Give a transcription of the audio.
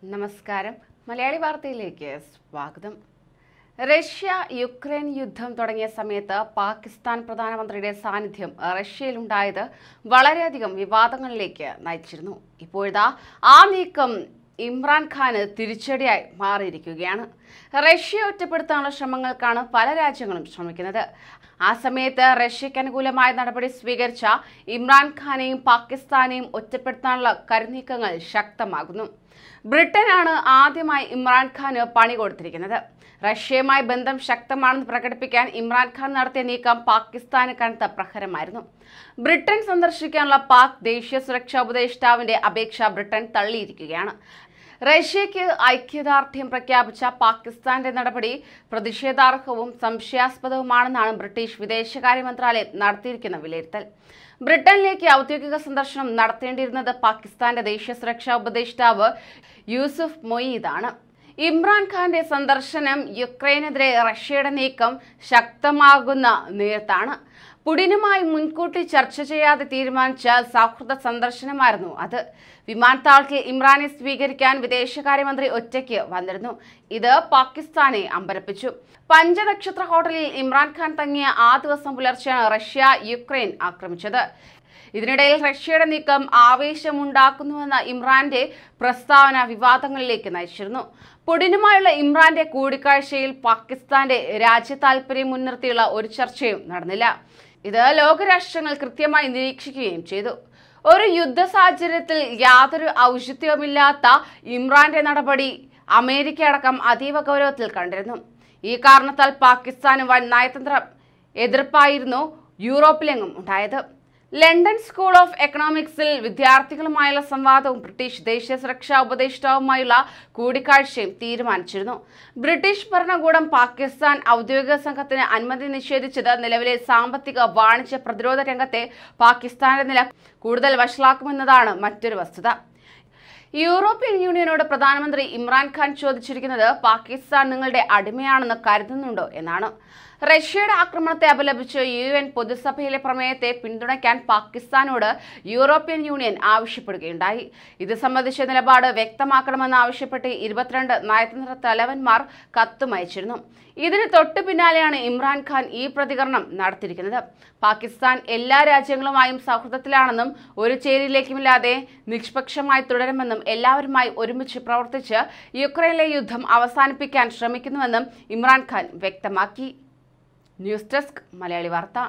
നമസ്കാരം മലയാളി വാർത്തയിലേക്ക് സ്വാഗതം റഷ്യ യുക്രൈൻ യുദ്ധം തുടങ്ങിയ സമയത്ത് പാകിസ്ഥാൻ പ്രധാനമന്ത്രിയുടെ സാന്നിധ്യം റഷ്യയിലുണ്ടായത് വളരെയധികം വിവാദങ്ങളിലേക്ക് നയിച്ചിരുന്നു ഇപ്പോഴിതാ ആ നീക്കം ഇമ്രാൻഖാന് തിരിച്ചടിയായി മാറിയിരിക്കുകയാണ് റഷ്യ ഒറ്റപ്പെടുത്താനുള്ള ശ്രമങ്ങൾക്കാണ് പല രാജ്യങ്ങളും ശ്രമിക്കുന്നത് ആ സമയത്ത് റഷ്യയ്ക്ക് അനുകൂലമായ നടപടി സ്വീകരിച്ച ഇമ്രാൻഖാനെയും പാകിസ്ഥാനെയും ഒറ്റപ്പെടുത്താനുള്ള കരുനീക്കങ്ങൾ ശക്തമാകുന്നു ബ്രിട്ടനാണ് ആദ്യമായി ഇമ്രാൻഖാന് പണി കൊടുത്തിരിക്കുന്നത് റഷ്യയുമായി ബന്ധം ശക്തമാണെന്ന് പ്രകടിപ്പിക്കാൻ ഇമ്രാൻഖാൻ നടത്തിയ നീക്കം പാകിസ്ഥാന് കനത്ത പ്രഹരമായിരുന്നു ബ്രിട്ടൻ സന്ദർശിക്കാനുള്ള പാക് ദേശീയ സുരക്ഷാ ഉപദേഷ്ടാവിന്റെ അപേക്ഷ ബ്രിട്ടൻ തള്ളിയിരിക്കുകയാണ് റഷ്യയ്ക്ക് ഐക്യദാർഢ്യം പ്രഖ്യാപിച്ച പാകിസ്ഥാന്റെ നടപടി പ്രതിഷേധാർഹവും സംശയാസ്പദവുമാണെന്നാണ് ബ്രിട്ടീഷ് വിദേശകാര്യ മന്ത്രാലയം നടത്തിയിരിക്കുന്ന വിലയിരുത്തൽ ബ്രിട്ടനിലേക്ക് ഔദ്യോഗിക സന്ദർശനം നടത്തേണ്ടിയിരുന്നത് പാകിസ്ഥാന്റെ ദേശീയ സുരക്ഷാ ഉപദേഷ്ടാവ് യൂസുഫ് മൊയ്ദാണ് ഇമ്രാൻഖാന്റെ സന്ദർശനം യുക്രൈനെതിരെ റഷ്യയുടെ നീക്കം ശക്തമാകുന്ന നേരത്താണ് പുടിനുമായി മുൻകൂട്ടി ചർച്ച ചെയ്യാതെ തീരുമാനിച്ച സൗഹൃദ സന്ദർശനമായിരുന്നു അത് വിമാനത്താവളത്തിൽ ഇമ്രാനെ സ്വീകരിക്കാൻ വിദേശകാര്യമന്ത്രി ഒറ്റയ്ക്ക് വന്നിരുന്നു ഇത് പാകിസ്ഥാനെ അമ്പരപ്പിച്ചു പഞ്ചനക്ഷത്ര ഹോട്ടലിൽ ഇമ്രാൻഖാൻ തങ്ങിയ ആ ദിവസം പുലർച്ചെയാണ് റഷ്യ യുക്രൈൻ ആക്രമിച്ചത് ഇതിനിടയിൽ റഷ്യയുടെ നീക്കം ആവേശമുണ്ടാക്കുന്നുവെന്ന ഇമ്രാന്റെ പ്രസ്താവന വിവാദങ്ങളിലേക്ക് നയിച്ചിരുന്നു പുടിനുമായുള്ള ഇമ്രാന്റെ കൂടിക്കാഴ്ചയിൽ പാകിസ്ഥാന്റെ രാജ്യ താൽപര്യം മുൻനിർത്തിയുള്ള ഒരു ചർച്ചയും നടന്നില്ല ഇത് ലോകരാഷ്ട്രങ്ങൾ കൃത്യമായി നിരീക്ഷിക്കുകയും ചെയ്തു ഒരു യുദ്ധ സാഹചര്യത്തിൽ യാതൊരു ഔചിത്യവുമില്ലാത്ത ഇമ്രാന്റെ നടപടി അമേരിക്ക അടക്കം അതീവ ഗൗരവത്തിൽ കണ്ടിരുന്നു ഈ കാരണത്താൽ പാകിസ്ഥാന് വൻ നയതന്ത്ര എതിർപ്പായിരുന്നു യൂറോപ്പിലെങ്ങും ഉണ്ടായത് ലണ്ടൻ സ്കൂൾ ഓഫ് എക്കണോമിക്സിൽ വിദ്യാർത്ഥികളുമായുള്ള സംവാദവും ബ്രിട്ടീഷ് ദേശീയ സുരക്ഷാ ഉപദേഷ്ടാവുമായുള്ള കൂടിക്കാഴ്ചയും തീരുമാനിച്ചിരുന്നു ബ്രിട്ടീഷ് ഭരണകൂടം പാകിസ്ഥാൻ ഔദ്യോഗിക സംഘത്തിന് അനുമതി നിഷേധിച്ചത് നിലവിലെ സാമ്പത്തിക വാണിജ്യ പ്രതിരോധ രംഗത്തെ പാകിസ്ഥാന്റെ നില കൂടുതൽ വഷളാക്കുമെന്നതാണ് മറ്റൊരു വസ്തുത യൂറോപ്യൻ യൂണിയനോട് പ്രധാനമന്ത്രി ഇമ്രാൻഖാൻ ചോദിച്ചിരിക്കുന്നത് പാകിസ്ഥാൻ നിങ്ങളുടെ അടിമയാണെന്ന് കരുതുന്നുണ്ടോ എന്നാണ് റഷ്യയുടെ ആക്രമണത്തെ അപലപിച്ച് യു എൻ പൊതുസഭയിലെ പ്രമേയത്തെ പിന്തുണയ്ക്കാൻ പാകിസ്ഥാനോട് യൂറോപ്യൻ യൂണിയൻ ആവശ്യപ്പെടുകയുണ്ടായി ഇത് സംബന്ധിച്ച നിലപാട് വ്യക്തമാക്കണമെന്ന് ആവശ്യപ്പെട്ട് ഇരുപത്തിരണ്ട് നയതന്ത്ര തലവന്മാർ കത്തുമയച്ചിരുന്നു ഇതിന് തൊട്ടു പിന്നാലെയാണ് ഇമ്രാൻഖാൻ ഈ പ്രതികരണം നടത്തിയിരിക്കുന്നത് പാകിസ്ഥാൻ എല്ലാ രാജ്യങ്ങളുമായും സൗഹൃദത്തിലാണെന്നും ഒരു ചേരിയിലേക്കുമില്ലാതെ നിഷ്പക്ഷമായി തുടരുമെന്നും എല്ലാവരുമായി ഒരുമിച്ച് പ്രവർത്തിച്ച് യുക്രൈനിലെ യുദ്ധം അവസാനിപ്പിക്കാൻ ശ്രമിക്കുന്നുവെന്നും ഇമ്രാൻഖാൻ വ്യക്തമാക്കി ന്യൂസ് ഡെസ്ക് മലയാളി വാർത്ത